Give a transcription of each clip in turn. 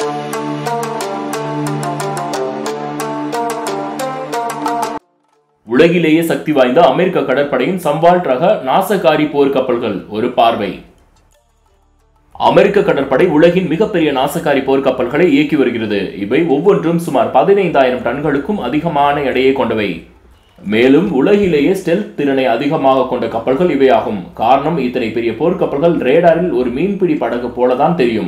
உலகிலேயே சக்தி வாய்ந்த அமெரிக்க கடற்படையின் சம்பால்ட் ரக நாசகாரி போர் கப்பல்கள் ஒரு பார்வை அமெரிக்க கடற்படை உலகின் மிகப்பெரிய நாசகாரி போர் கப்பல்களை இயக்கி வருகிறது இவை ஒவ்வொன்றும் சுமார் பதினைந்தாயிரம் டன்களுக்கும் அதிகமான எடையை கொண்டவை மேலும் உலகிலேயே ஸ்டெல்த் திறனை அதிகமாக கொண்ட கப்பல்கள் இவையாகும் காரணம் இத்தனை பெரிய போர்க்கப்பல்கள் ரேடாரில் ஒரு மீன்பிடி படகு போலதான் தெரியும்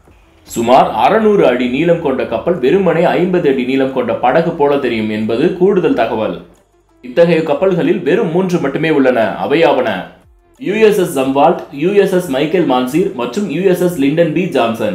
சுமார் அறுநூறு அடி நீளம் கொண்ட கப்பல் வெறுமனே ஐம்பது அடி நீளம் கொண்ட படகு போல தெரியும் என்பது கூடுதல் தகவல் இத்தகைய கப்பல்களில் வெறும் மூன்று மட்டுமே உள்ளன அவையாவன USS Zumwalt USS Michael Monsoor மற்றும் யுஎஸ்எஸ் லிண்டன் பி ஜான்சன்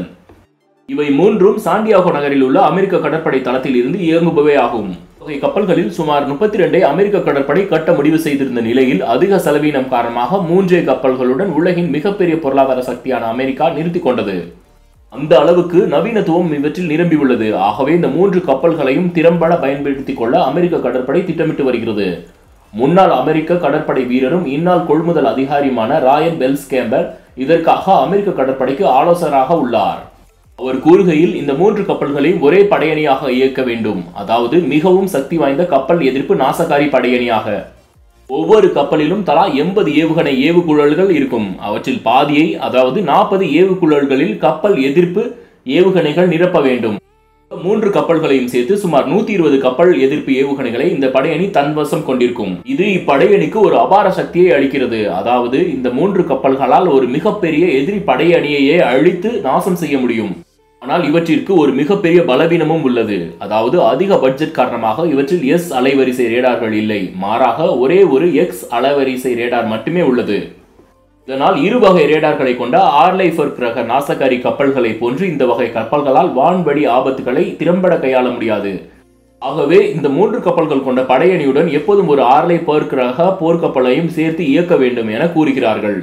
இவை மூன்றும் சாண்டியாகோ நகரில் உள்ள அமெரிக்க கடற்படை தளத்தில் இருந்து இயங்குபவை ஆகும் வகை கப்பல்களில் சுமார் முப்பத்தி ரெண்டை அமெரிக்க கடற்படை கட்ட முடிவு செய்திருந்த நிலையில் அதிக செலவீனம் காரணமாக மூன்றே கப்பல்களுடன் உலகின் மிகப்பெரிய பொருளாதார சக்தியான அமெரிக்கா நிறுத்தி கொண்டது அந்த அளவுக்கு நவீனத்துவம் இவற்றில் நிரம்பியுள்ளது ஆகவே இந்த மூன்று கப்பல்களையும் திறம்பட பயன்படுத்திக் கொள்ள அமெரிக்க கடற்படை திட்டமிட்டு வருகிறது முன்னாள் அமெரிக்க கடற்படை வீரரும் இந்நாள் கொள்முதல் அதிகாரியுமான ராயன் பெல்ஸ் கேம்பர் இதற்காக அமெரிக்க கடற்படைக்கு ஆலோசகராக உள்ளார் அவர் கூறுகையில் இந்த மூன்று கப்பல்களையும் ஒரே படையணியாக இயக்க வேண்டும் அதாவது மிகவும் சக்தி வாய்ந்த கப்பல் எதிர்ப்பு நாசகாரி படையணியாக ஒவ்வொரு கப்பலிலும் தலா எண்பது ஏவுகணை ஏவுகுழல்கள் இருக்கும் அவற்றில் பாதியை அதாவது நாற்பது ஏவுகுழல்களில் கப்பல் எதிர்ப்பு ஏவுகணைகள் நிரப்ப வேண்டும் மூன்று கப்பல்களையும் சேர்த்து சுமார் நூத்தி இருபது கப்பல் எதிர்ப்பு ஏவுகணைகளை இந்த படையணி தன்வசம் கொண்டிருக்கும் இது இப்படையணிக்கு ஒரு அபார சக்தியை அளிக்கிறது அதாவது இந்த மூன்று கப்பல்களால் ஒரு மிகப்பெரிய எதிரி படையணியையே அழித்து நாசம் செய்ய முடியும் ஆனால் இவற்றிற்கு ஒரு மிகப்பெரிய பலவீனமும் உள்ளது அதாவது அதிக பட்ஜெட் காரணமாக இவற்றில் எஸ் அலைவரிசை ரேடார்கள் இல்லை மாறாக ஒரே ஒரு எக்ஸ் அலைவரிசை ரேடார் மட்டுமே உள்ளது இதனால் இரு வகை ரேடார்களை கொண்ட ஆர்லைஃபர் ரக நாசகாரி கப்பல்களை போன்று இந்த வகை கப்பல்களால் வான்வழி ஆபத்துகளை திறம்பட கையாள முடியாது ஆகவே இந்த மூன்று கப்பல்கள் கொண்ட படையணியுடன் எப்போதும் ஒரு ஆர்லை பர்க் ரக போர்க்கப்பலையும் சேர்த்து இயக்க வேண்டும் என கூறுகிறார்கள்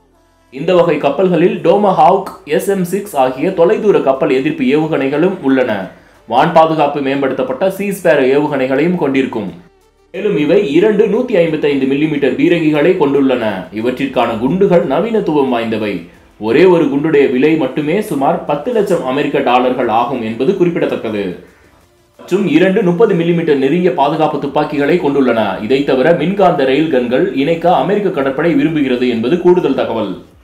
இந்த வகை கப்பல்களில் டோமஹாவுக் எஸ் எம் சிக்ஸ் ஆகிய தொலைதூர கப்பல் எதிர்ப்பு ஏவுகணைகளும் உள்ளன வான் பாதுகாப்பு மேம்படுத்தப்பட்ட சீஸ்பேர ஏவுகணைகளையும் கொண்டிருக்கும் மேலும் இவை இரண்டு நூத்தி ஐம்பத்தி ஐந்து மில்லிமீட்டர் பீரங்கிகளை கொண்டுள்ளன இவற்றிற்கான குண்டுகள் நவீனத்துவம் வாய்ந்தவை ஒரே ஒரு குண்டுடைய விலை மட்டுமே சுமார் பத்து லட்சம் அமெரிக்க டாலர்கள் ஆகும் என்பது குறிப்பிடத்தக்கது மற்றும் இரண்டு முப்பது மில்லிமீட்டர் நெருங்கிய பாதுகாப்பு துப்பாக்கிகளை கொண்டுள்ளன இதை தவிர மின்காந்த ரயில் கன்கள் இணைக்க அமெரிக்க கடற்படை விரும்புகிறது என்பது கூடுதல் தகவல்